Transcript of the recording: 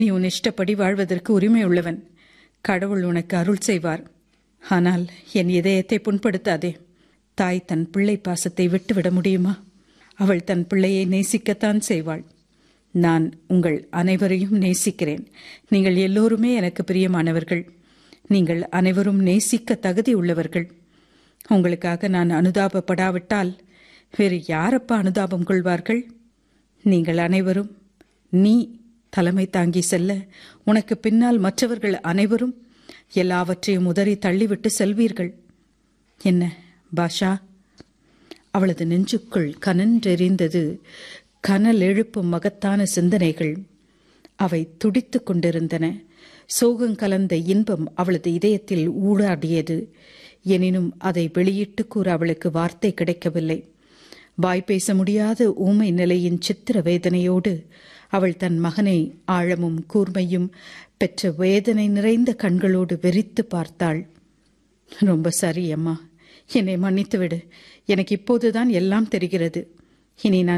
நீ உன் இஷ்டப்படி வாழ்வதற்கு உரிமை உள்ளவன் கடவுள் உனக்கு அருள் செய்வார் ஆனால் என் இதயத்தை புண்படுத்தாதே தாய் தன் பிள்ளை பாசத்தை விட்டுவிட முடியுமா அவள் தன் பிள்ளையை நேசிக்கத்தான் செய்வாள் நான் உங்கள் அனைவரையும் நேசிக்கிறேன் நீங்கள் எல்லோருமே எனக்கு பிரியமானவர்கள் நீங்கள் அனைவரும் நேசிக்க தகுதி உள்ளவர்கள் உங்களுக்காக நான் அனுதாபப்படாவிட்டால் வேறு யாரப்பா அனுதாபம் கொள்வார்கள் நீங்கள் அனைவரும் நீ தலைமை தாங்கி செல்ல உனக்கு பின்னால் மற்றவர்கள் அனைவரும் எல்லாவற்றையும் உதறி தள்ளிவிட்டு செல்வீர்கள் என்ன பாஷா அவளது நெஞ்சுக்குள் கனன்றெறிந்தது கனல் எழுப்பும் மகத்தான சிந்தனைகள் அவை துடித்துக் கொண்டிருந்தன சோகம் கலந்த இன்பம் அவளது இதயத்தில் ஊடாடியது எனினும் அதை வெளியிட்டு கூற அவளுக்கு வார்த்தை கிடைக்கவில்லை வாய் பேச முடியாத ஊமை நிலையின் சித்திர வேதனையோடு அவள் தன் மகனை ஆழமும் கூர்மையும் பெற்ற வேதனை நிறைந்த கண்களோடு வெறித்து பார்த்தாள் ரொம்ப சரி அம்மா என்னை மன்னித்து விடு எனக்கு இப்போதுதான் எல்லாம் தெரிகிறது இனி நான்